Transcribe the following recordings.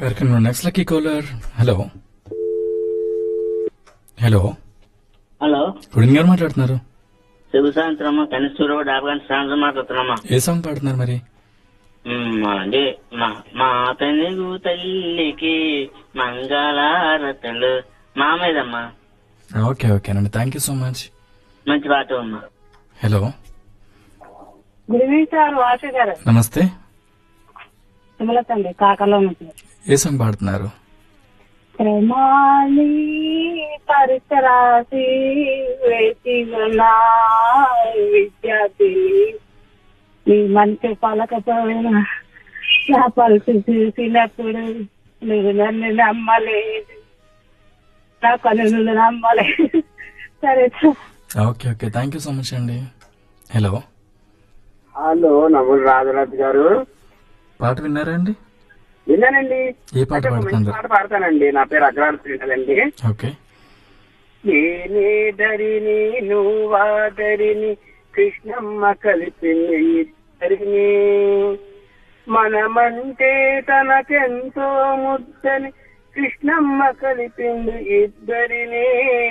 కార్యక్రమం next lucky caller hello hello hello good evening గారు మాట్లాడుతున్నారు శుభ సాయంత్రం కనిసూరు డాబగాని సాయంత్రం మాట్లాడుతున్నామా ఏ సాంగ్ పాడుతున్నారు మరి మ్మ్, అంటే మా మా తల్లి తల్లికి మంగళారతలు మామయ్యదమ్మా ఓకే ఓకేనండి థ్యాంక్ యూ సో మచ్ మంచి పాట అమ్మా hello good evening sir Vasu garu నమస్తే సుమలతండి కాకలో నుంచి ఏ సాంగ్ పాడుతున్నారు ప్రేమాలి పరిసరాసి వేసి ఉన్న విద్యార్థి నీ మంచి పలకపోయినా నా పలుసు చూసినప్పుడు నువ్వు నన్ను నమ్మలేదు నా కనులు నమ్మలేదు సరే sir okay okay thank you so much అండి హలో హలో నమ్ములు రాజరాజు గారు పాట విన్నారా అండి విన్నానండి ఏ పాట అయితే ఒక మంచి పాడుతున్నారు పాట పాడతానండి నా పేరు అగ్రాల శ్రీనాథండి ఓకే నేనే ధరిని నువ్వాదరిని కృష్ణమ్మ కలిపింది ఇద్దరిని మనమంటే తనకెంతో ముద్దని కృష్ణమ్మ కలిపింది ఇద్దరిని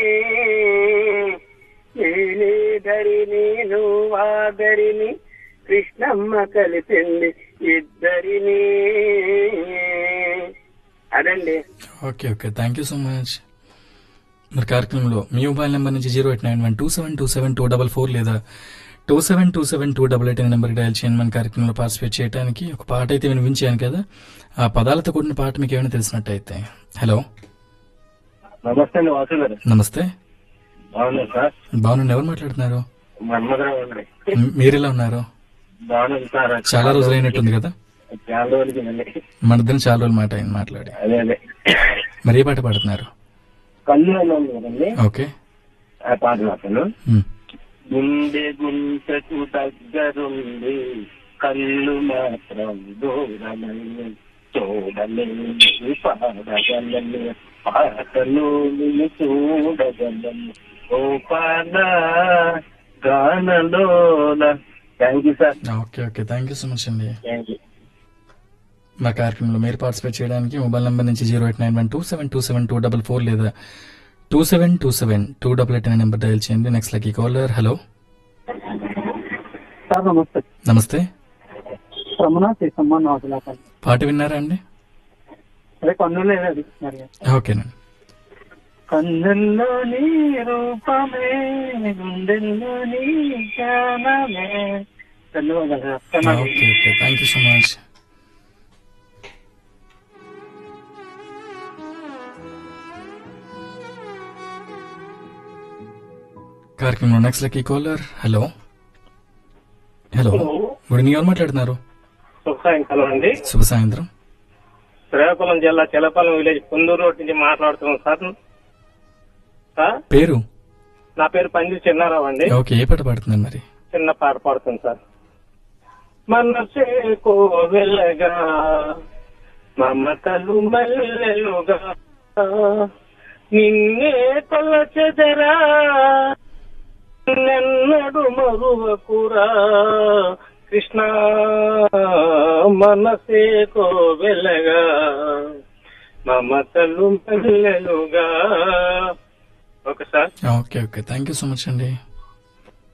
నేనే ధరిని నువ్వాదరిని కృష్ణమ్మ కలిపింది ఇద్దరిని అదండి okay okay thank you so much మరి కార్యక్రమంలో మీ మొబైల్ నెంబర్ నుంచి zero eight nine one two seven two seven two double four లేదా two seven two seven two double eight అనే నెంబర్కి డయల్ చేయండి మన కార్యక్రమంలో పార్టిసిపేట్ చేయడానికి ఒక పాట అయితే వినిపించాను కదా ఆ పదాలతో కూడిన పాట మీకు ఏమైనా తెలిసినట్టయితే హలో నమస్తే అండి వాసు గారు నమస్తే బాగున్నారు సార్ బాగున్నాను ఎవరు మాట్లాడుతున్నారు మన్మధరావు అండి మ్- మీరు ఎలా ఉన్నారు బాగున్నాను సార్ చాలా రోజులు అయినట్టుంది కదా చాలా రోజులకి అండి మన ఇద్దరం చాలా రోజులు మాట అయింది మాట్లాడి అదే అదే మరి ఏ పాట పాడుతున్నారు కళ్ళు అని ఉంది కదండి ఓకే ఆ పాట రాశాను మ్. గుండె గుంటకు దగ్గరుంది కళ్ళు మాత్రం దూరమని చూడలేని పాడగలని పాటలు నిన్ను చూడగలను ఓ పాన గానలోన thank you sir okay okay thank you so much అండి థ్యాంక్ యూ మా కార్యక్రమంలో మీరు పార్టిసిపేట్ చేయడానికి మొబైల్ నెంబర్ నుంచి zero eight nine one two seven two seven two double four లేదా two seven two seven two double eight అనే number dial చేయండి next lucky caller hello sir నమస్తే నమస్తే రమణ సీతమ్మ నాగులాపల్లి పాట విన్నారా అండి అదే కన్నులు ఏది మరి ఓకేనండి కన్నుల్లో నీ రూపమే గుండెల్లో నీ జ్ఞానమే ధన్యవాదాలు okay okay thank you so much కార్యక్రమంలో next lucky caller hello hello good evening ఎవరు మాట్లాడుతున్నారు సాయంకాలం అండి శుభ సాయంత్రం శ్రీకాకుళం జిల్లా చెలపాలెం విలేజ్ కుందూరు రోడ్ నుంచి మాట్లాడుతున్నాం సార్ సార్ పేరు నా పేరు పంది చిన్నారావు అండి ఓకే ఏ పాట పాడుతున్నారు మరి చిన్న పాట పాడుతుంది సార్ మనసే కోవెలగా మమతలు మల్లెలుగా నిన్నే కొలచెదరా నెన్నడు మరువకురా కృష్ణ మనసే కోవెలగా మమతలు మల్లెలుగా okay sir okay okay thank you so much అండి